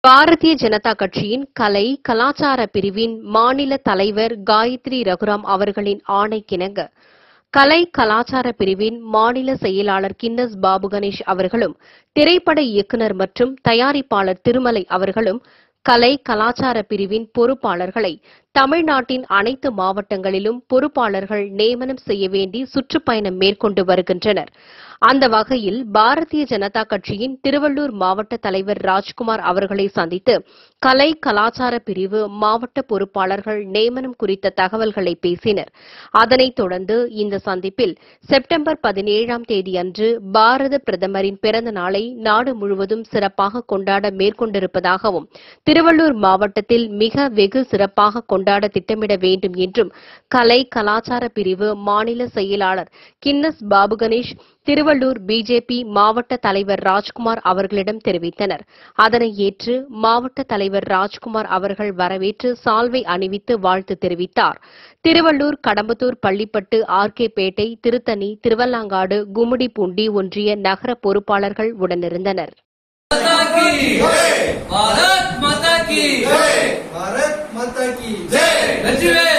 பாரதிய ஜனதா கட்சியின் கலை கலாச்சார பிரிவின் மாநில தலைவர் காயத்ரி ரகுராம் அவர்களின் ஆணைக்கிணங்க கலை கலாச்சார பிரிவின் மாநில செயலாளர் கின்னஸ் பாபு கணேஷ் அவர்களும் திரைப்பட இயக்குனர் மற்றும் தயாரிப்பாளர் திருமலை அவர்களும் கலை கலாச்சார பிரிவின் பொறுப்பாளர்களை தமிழ்நாட்டின் அனைத்து மாவட்டங்களிலும் பொறுப்பாளர்கள் நியமனம் செய்ய வேண்டி சுற்றுப்பயணம் மேற்கொண்டு வருகின்றனர் அந்த வகையில் பாரதிய ஜனதா கட்சியின் திருவள்ளூர் மாவட்ட தலைவர் ராஜ்குமார் அவர்களை சந்தித்து கலை கலாச்சார பிரிவு மாவட்ட பொறுப்பாளர்கள் நியமனம் குறித்த தகவல்களை பேசினர் அதனைத் தொடர்ந்து இந்த சந்திப்பில் செப்டம்பர் பதினேழாம் தேதி அன்று பாரத பிரதமரின் பிறந்த நாளை நாடு முழுவதும் சிறப்பாக கொண்டாட மேற்கொண்டிருப்பதாகவும் திருவள்ளூர் மாவட்டத்தில் மிக வெகு சிறப்பாக கொண்டாட திட்டமிட வேண்டும் என்றும் கலை கலாச்சார பிரிவு மாநில செயலாளர் கின்னஸ் பாபு கணேஷ் திருவள்ளூர் பிஜேபி மாவட்ட தலைவர் ராஜ்குமார் அவர்களிடம் தெரிவித்தனர் அதனை ஏற்று மாவட்ட தலைவர் ராஜ்குமார் அவர்கள் வரவேற்று சால்வை அணிவித்து வாழ்த்து தெரிவித்தார் திருவள்ளூர் கடம்பத்தூர் பள்ளிப்பட்டு ஆர்கேபேட்டை திருத்தணி திருவல்லாங்காடு கும்மிடிப்பூண்டி ஒன்றிய நகர பொறுப்பாளர்கள் உடனிருந்தனர் माता की भारत माता की भारत माता की गजवे